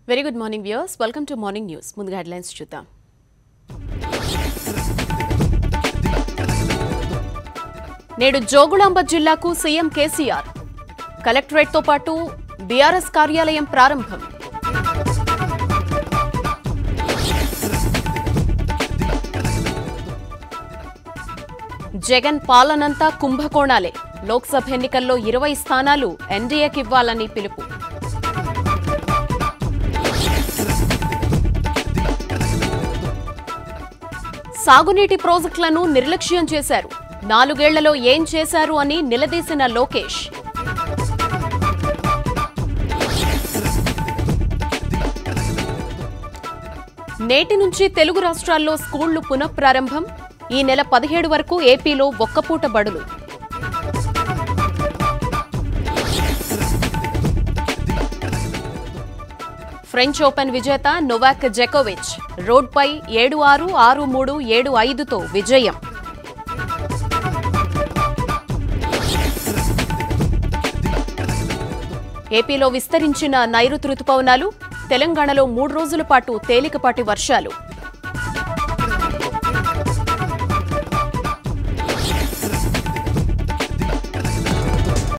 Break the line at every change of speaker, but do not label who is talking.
very good morning viewers welcome to morning news ముందుగా headlines చూద్దాం నేడు జోగులాంబ జిల్లాకు సీఎం కేసీఆర్ కలెక్టరేట్తో పాటు బీఆర్ఎస్ కార్యాలయం ప్రారంభం జగన్ పాలనంతా కుంభకోణాలే లోక్సభ ఎన్నికల్లో ఇరవై స్థానాలు ఎన్డీఏకివ్వాలని పిలుపు సాగునీటి ప్రాజెక్టులను నిర్లక్ష్యం చేశారు నాలుగేళ్లలో ఏం చేశారు అని నిలదీసిన లోకేష్ నేటి నుంచి తెలుగు రాష్ట్రాల్లో స్కూళ్లు పునఃప్రారంభం ఈ నెల పదిహేడు వరకు ఏపీలో ఒక్కపూట బడులు ఫ్రెంచ్ ఓపెన్ విజేత నొవాక్ జెకోవిచ్ రోడ్పై ఏడు ఆరు ఆరు మూడు ఏడు ఐదుతో విజయం ఏపీలో విస్తరించిన నైరుతి రుతుపవనాలు తెలంగాణలో మూడు రోజుల పాటు తేలికపాటి వర్షాలు